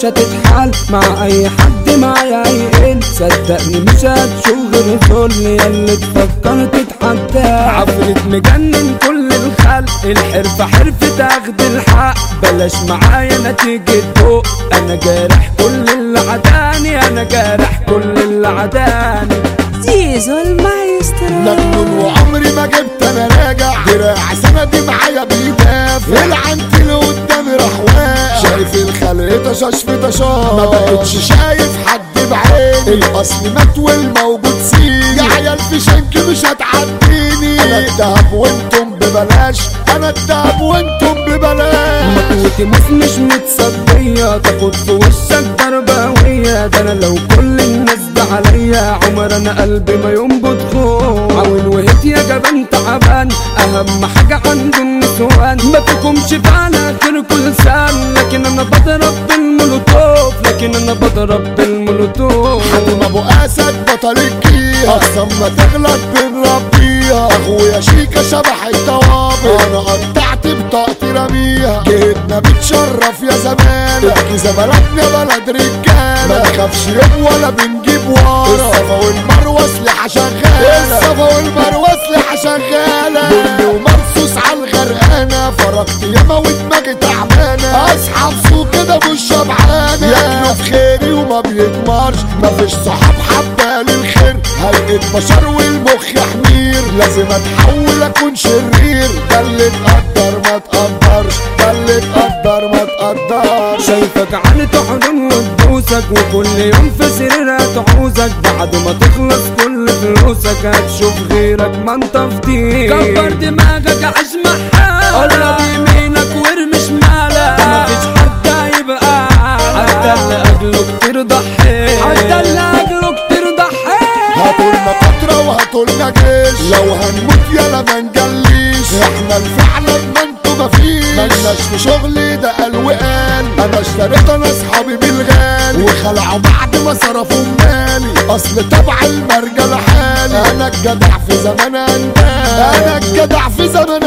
مش هتتحل مع اي حد معايا يقل صدقني مش هتشوف غير ذل ياللي تفكر تتحدى عفريت مجنن كل الخلق الحرفة حرفة اخد الحق بلاش معايا نتيجة فوق انا جارح كل اللي عداني انا جارح كل اللي عداني زيزو المايسترو مجنون وعمري ما جبت انا راجع دراع سندي معايا بيدافع العنت اللي قدامي راح واقع شايف الخلق طشاش في طشاش ما بقتش شايف حد بعيني الاصل مات والموجود سيني يا عيال في شنك مش هتعديني انا الدهب وانتم ببلاش انا الدهب وانتم ببلاش مقوتي مس مش متصدية تاخد في وشك ضرباوية ده انا لو كل الناس ده عليا عمر انا قلبي ما ينبض خوف عاون وهت يا جبان تعبان اهم حاجة عنده النسوان ما فيكمش فعلا غير كل سان لكن انا بضرب بالمولوتوف لكن انا بضرب بالمولوتوف حاتم ابو اسد بطل الجيهة اقسم ما تغلط بنربيها اخويا شيكا شبح الطوابق انا قطعت بطاقتي رميها جيتنا بتشرف يا زمان الجيزة بلدنا بلد رجالة ما نخافش يوم ولا بنجيب ورا الصفا والمروة سلاحة شغالة الصفا والمروة سلاحة شغالة بني ومرصوص على الغرقانة فرقت ياما ودماغي تعبانة اصحى بسوق كده مش شبعانة ياكلوا في خيري وما بيتمرش مفيش صحاب حبة للخير هيئة بشر والمخ حمير لازم اتحول اكون شرير ده اللي تقدر ما تقدرش ده اللي تقدر ما تقدرش شايفك عن تحضن وتبوسك وكل يوم في سريرها تعوزك بعد ما تخلص كل فلوسك هتشوف غيرك ما انت فضيل كبر دماغك عيش محال قرب يمينك وارمي شمالك مفيش حد هيبقى حتى اللي اجله كتير ضحي حتى اللي اجله كتير ضحي هاتولنا قطرة وهاتولنا جيش لو هنموت يلا ما نجليش احنا الفعل ما انتوا مفيش ملناش في شغلي ده قال وقال انا اشتريت انا اصحابي بالغالي وخلعوا بعد ما صرفوا مالي اصل تبع المرجل حالي انا الجدع في زمان اندال انا الجدع في زمان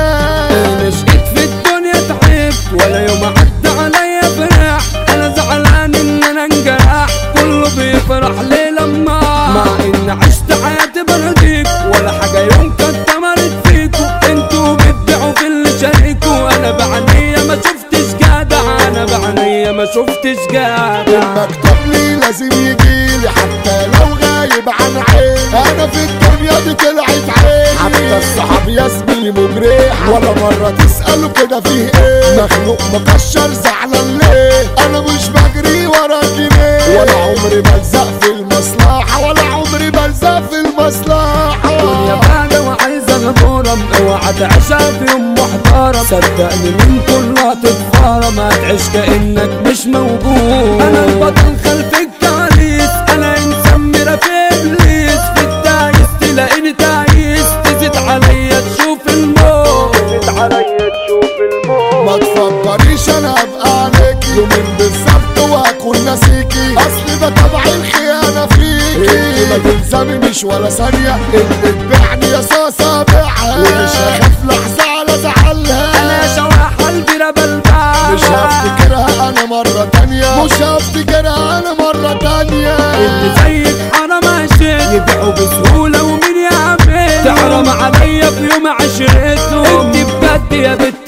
اندال مشيت في الدنيا تعبت ولا يوم عدى عليا فرح انا زعلان ان انا انجرح كله بيفرح ليه لما مع ان عشت حياتي برضيك ولا حاجه يوم كانت تمرت فيكو انتوا بتبيعوا في اللي شاركوا انا بعنية ما شفتش جدع انا بعنية ما شفتش جدع المكتب لي لازم يجيلي حتى لو غايب عن عيني انا في الدنيا دي طلعت عيني حتى الصحاب يا زميلي مجرح ولا مرة تسأله كده فيه ايه مخنوق مكشر زعلان ليه انا مش بجري ورا جنيه ولا عمري بلزق في المصلحة ولا عمري بلزق في المصلحة الدنيا بعد وعايزة غرام اوعى تعيشها في يوم محترم صدقني من كلها تتفارم هتعيش كأنك مش موجود انا البطل خلف الكواليس انا انسان مرة في ابليس في التعيس تلاقيني تعيس تزيد عليا تشوف الموت تزيد عليا تشوف الموت ما تفكريش انا ابقى عليكي يومين بالظبط وهكون ناسيكي اصل ده طبع الخيانة فيكي انت ما تلزمنيش ولا ثانية انت تبيعني يا صاصة بيعها ومش هخاف لحظة على زعلها انا يا شواح قلبي ربل بقى مش هفتكرها انا مرة تانية مش هفتكرها انا مرة تانية اللي زيك حرام عشان يبيعوا بسهولة ومين يعمل تحرم عليا في يوم عشرته انت بجد يا بنت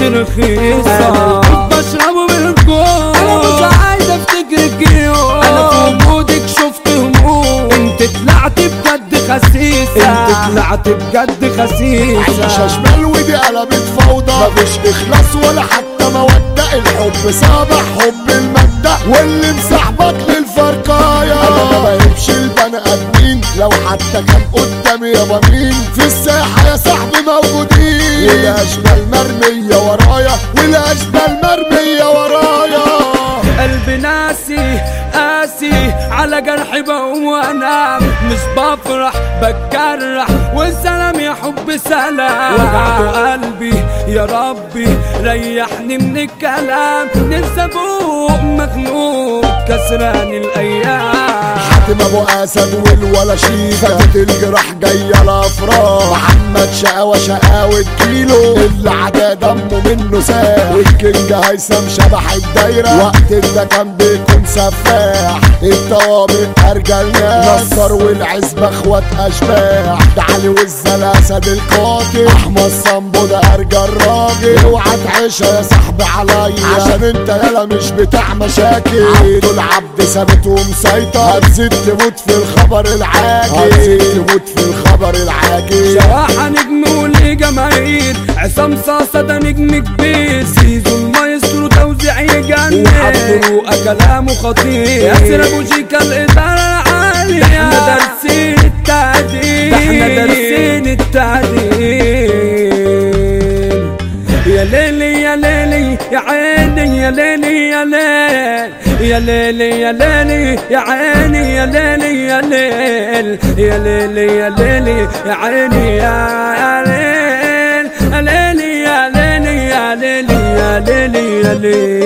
رخيصة بشربه بالكون انا مش عايز افتكرك يوم انا في وجودك شفت هموم انت طلعت بجد خسيسة انت طلعت بجد عايشة خسيسة شمال ودي قلبت فوضى مفيش اخلاص ولا حتى مودة الحب صابح حب المادة واللي مسحبك للفرقاية انا ما بهبش البني ادمين لو حتى كان قدامي يابا مين في الساحة يا صاحبي موجودين والاشبال مرمية ورايا والاشبال مرمية ورايا قلبي ناسي قاسي على جرحي بقوم وانام مش بفرح بتجرح والسلام يا حب سلام وجعت قلبي يا ربي ريحني من الكلام نفسي ابوق مخنوق كسران الايام حاتم ابو اسد والولا شيكا خدت الجراح جايه الافراح محمد شقاوة شقاوة كيلو اللي عدا دمه منه ساح والكينج هيثم شبح الدايرة وقت ده كان بيكون سفاح الطوابق ارجل ناس نصر والعزبة اخوات اشباح ده علي والزل اسد القاتل احمد صنبو ده ارجل راجل اوعى تعيشها يا صاحبي عليا عشان انت يالا مش بتاع مشاكل عبد العبد ثابت ومسيطر هتزيد تموت في الخبر العاجل هتزيد تموت في الخبر العاجل شواحة نجم وليه جماهير عصام صاصة ده نجم كبير سيزو المايسترو توزيع يجنن وعبد رؤى كلامه خطير ياسر ابو شيكا الادارة العالية احنا دارسين التعديل احنا دارسين التعديل يا ليلي يا ليلي يا عيني يا ليلي يا ليل يا ليلي يا ليلي يا عيني يا ليلي يا ليل يا ليلي يا ليلي يا عيني يا ليل يا ليلي يا ليلي يا ليلي يا ليلي يا ليل